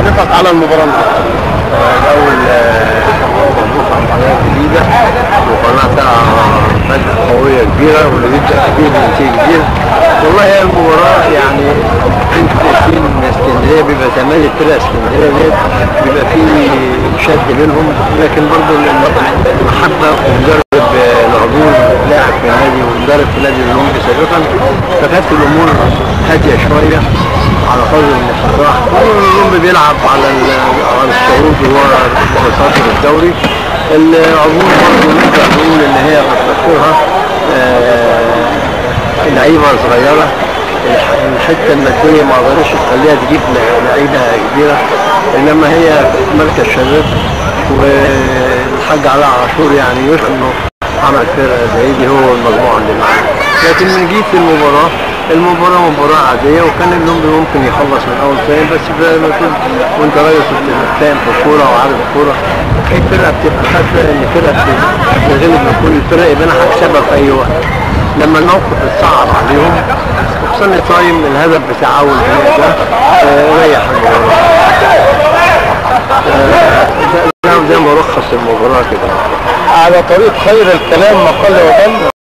نفق على المباراه الاول مبروك على القناه الجديده وقناه فجأة قويه كبيره واللي بيبدا كتير بنتيجه كبير والله هي المباراه يعني انت شايفين اسكندريه بيبقى تمالي فرق اسكندريه ديت بيبقى في شد بينهم لكن برضه المحبه ومدرب العبور لاعب في النادي ومدرب في نادي الاولمبي سابقا فكانت الامور هاديه شويه على قدر المستطاع الاولمبي بيلعب على على الصعود وهو متصدر الدوري العبور برضه نقدر نقول ان هي بتذكرها لعيبه صغيره الحته الماديه ما قدرش تخليها تجيب لعيبه كبيره انما هي مركز شباب والحاج علاء عاشور يعني يشكر انه عمل فرقه زي دي هو والمجموعه اللي معاه لكن من جيت المباراه المباراه مباراه عاديه وكان اللومبي ممكن يخلص من اول ثاني بس لما تكون وانت راجل كنت فاهم في الكوره وعارف الكوره اي فرقه بتبقى حاسه ان فرقه بتغلب من كل الفرق يبقى انا هكسبها في اي وقت لما الموقف اتصعب عليهم وخصوصا صايم الهدف بتاع اول دقيقه ده آه، ريح المباراه آه، ده- ده زي ما رخص المباراه كده على طريق خير الكلام ما قل وقل